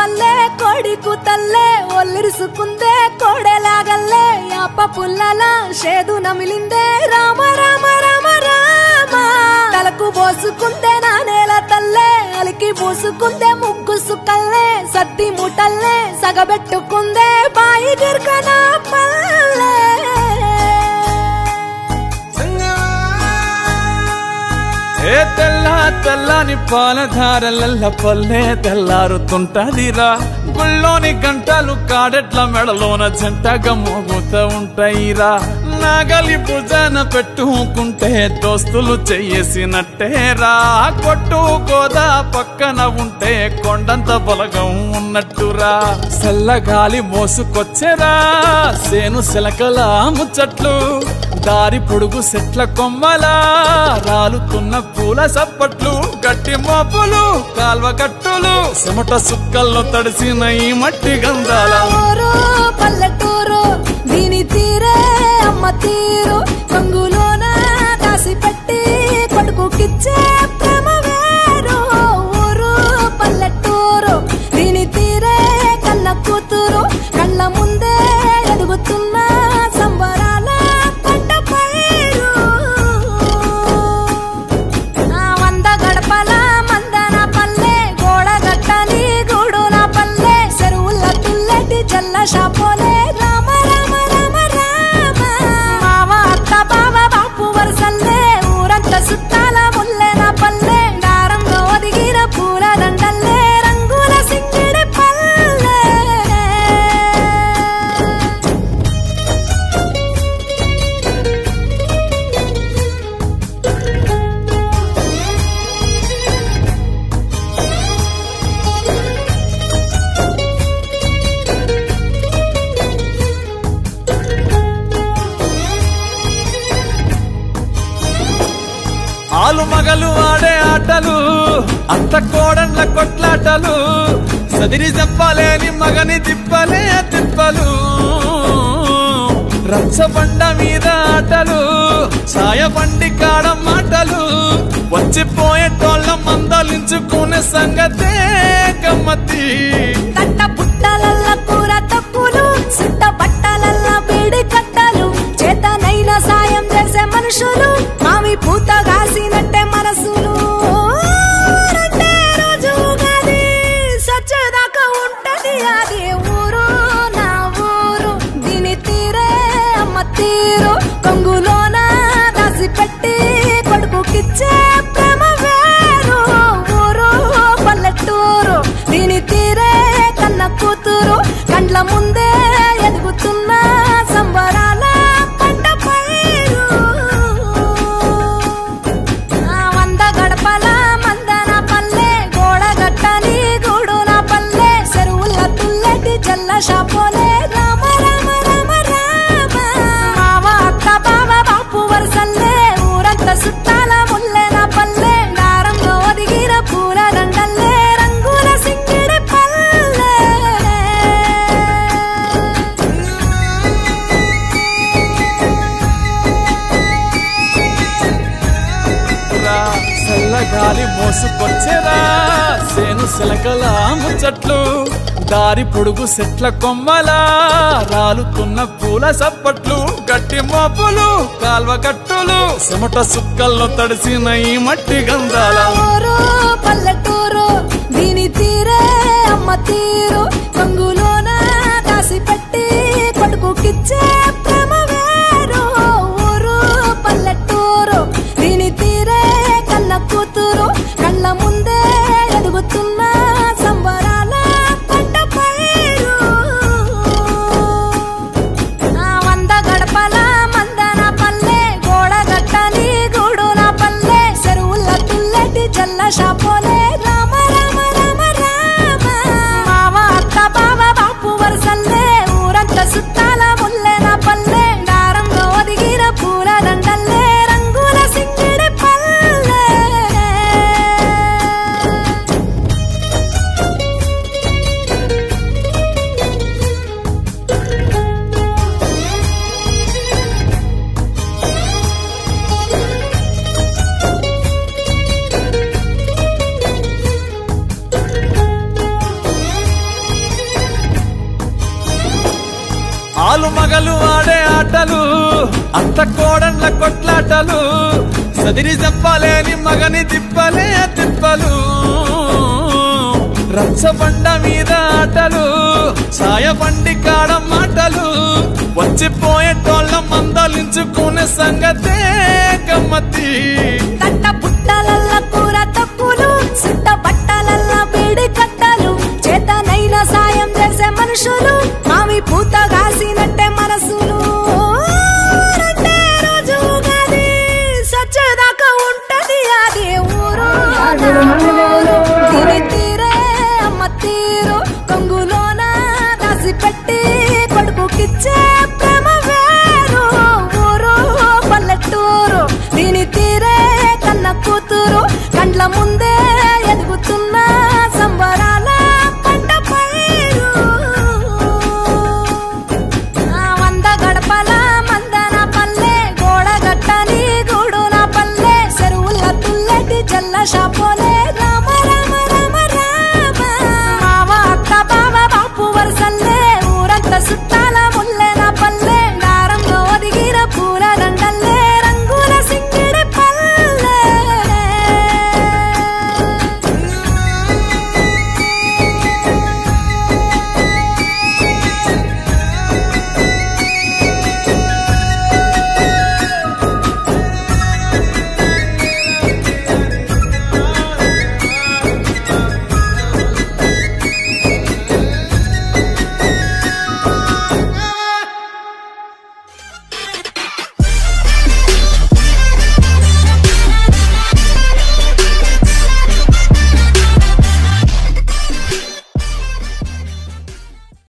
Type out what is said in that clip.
పల్లె కోడి కూతల్లే ఒల్లిరుసుకుందే కోడెలాగల్లే యాప పుల్లల షేదు నమిలిందే రామ రామ రామ రామ తలకు పోసుకుందే నా నేల తల్లే అలికి పూసుకుందే ముగ్గు సుక్కల్లే సత్తి ముటల్లే సగబెట్టుకుందే బాయి గిర్కన పల్లె ఏ తెల్ల తెల్లని పాలధారలల్ల పల్లె తెల్లారుతుంటదిరా గుళ్ళోని గంటలు కాడెట్ల మెడలోన జంటగా మోగుతూ ఉంటాయిరా నాగలి భుజాన పెట్టుకుంటే దోస్తులు చెయ్యేసినట్టేరా కొట్టు గోదా పక్కన ఉంటే కొండంత బలగం ఉన్నట్టురా చల్లగాలి మోసుకొచ్చెరా సేను శిలకల ముచ్చట్లు దారి పొడుగు సెట్ల కొమ్మలా రాలుతున్న పూల సప్పట్లు గట్టి మోపులు కాల్వ కట్టులు చెమట సుక్కల్లో తడిసిన ఈ మట్టి గంధాల ఊరు పల్లెటూరు దీని తీరే అమ్మ తీరు కంగులోన దాసి పెట్టి కొడుకుకిచ్చే ప్రేమ వేరు ఊరు పల్లెటూరు దీని తీరే కన్న కూతురు కళ్ళ ముందే ఎదుగుతున్న సంబరాల పంట పైరు ఆ వంద గడపల మందన పల్లె గోడ గట్టని గూడున పల్లె చెరువుల తుల్లటి జల్ల షాపోలే రామ రామ రామ రామ మావ అత్త బావ బాపు వరసల్లే ఊరంత సుట్టాల ముల్లెన పల్లె దారంగా ఒదిగిన పూల దండల్లే రంగుల సింగిడి పల్లె ఆలు మగలు ఆడే ఆటలు అత్త కోడళ్ళ కొట్లాటలు సదిరి చెప్పలేని మగని తిప్పలే తిప్పలు రచ్చబండ మీద ఆటలు సాయబండి కాడ మాటలు వచ్చిపోయేటోళ్ళ మందలించుకునే సంగతే గమ్మతి తట్ట పుట్టలల్ల కూర తక్కులు సుట్ట బట్టలల్ల బీడి కట్టలు చేతనైన సాయం చేసే మనుషులు మావి పూత కాసినట్టే మనసులు రెండే రోజు ఉగాది, సచ్చేదాకా ఉంటది అది ఊరు నా ఊరు దీని తీరే అమ్మ తీరు కొంగులోన దాసి పెట్టి కొడుకుకిచ్చే ప్రేమ వేరు ఊరు పల్లెటూరు దీని తీరే కన్న కూతురు కండ్ల ముందే ఎదుగుతున్న సంబరాల పంట పైరు ఆ వంద గడపల మందన పల్లె గోడ గట్టని గూడున పల్లె చెరువుల తుల్లటి జల్ల షాపోలే రామ రామ రామ రామ మావ అత్త బావ బాపు వరసల్లే ఊరంత సుట్టాల ముల్లెన పల్లె దారంలో ఒదిగిన పూల దండల్లే రంగుల సింగిడి పల్లె రా చల్లగాలి మోసుకొచ్చేరా సేను శిలకల ముచ్చట్లు దారి పొడుగు సెట్ల కొమ్మలా రాలుతున్న పూల సప్పట్లు గట్టి మోపులు కాల్వ కట్టులు చెమట సుక్కల్లో తడిసిన ఈ మట్టి గంధాల ఊరు పల్లెటూరు దీని తీరే అమ్మ తీరు కొంగులోన దాసి పెట్టి కొడుకుకిచ్చే ప్రేమ వేరు ఊరు పల్లెటూరు దీని తీరే కన్న కూతురు కళ్ళ ముందే ఎదుగుతున్న సంబరాల పంట పైరు ఆ వంద గడపల మందన పల్లె గోడ గట్టని గూడున పల్లె చెరువుల తుల్లటి జల్ల షాపోలే రామ రామ రామ రామ అత్తలు మగలు ఆడే ఆటలు అత్త కోడళ్ళ కొట్లాటలు సదిరి చెప్పలేని మగని తిప్పలే తిప్పలు రచ్చబండ మీద ఆటలు ఛాయ బండి కాడ మాటలు వచ్చిపోయేటోళ్ళ మందలించుకునే సంగతే గమ్మతి తట్ట పుట్టలల్ల కూర తక్కువలు సుట్ట బట్టలల్ల వేడి కట్టలు చేతనైన సాయం చేసే మనుషులు మావి పూత కాసినట్టే మనసులు రండే రోజు ఉగాది, సచ్చేదాకా ఉంటది అది ఊరు తిని తీరే అమ్మ తీరు కొంగులోన దాసి పెట్టి కొడుకుకిచ్చే ప్రేమ వేరు ఊరు పల్లెటూరు దీని తీరే కన్న కూతురు కండ్ల ముందు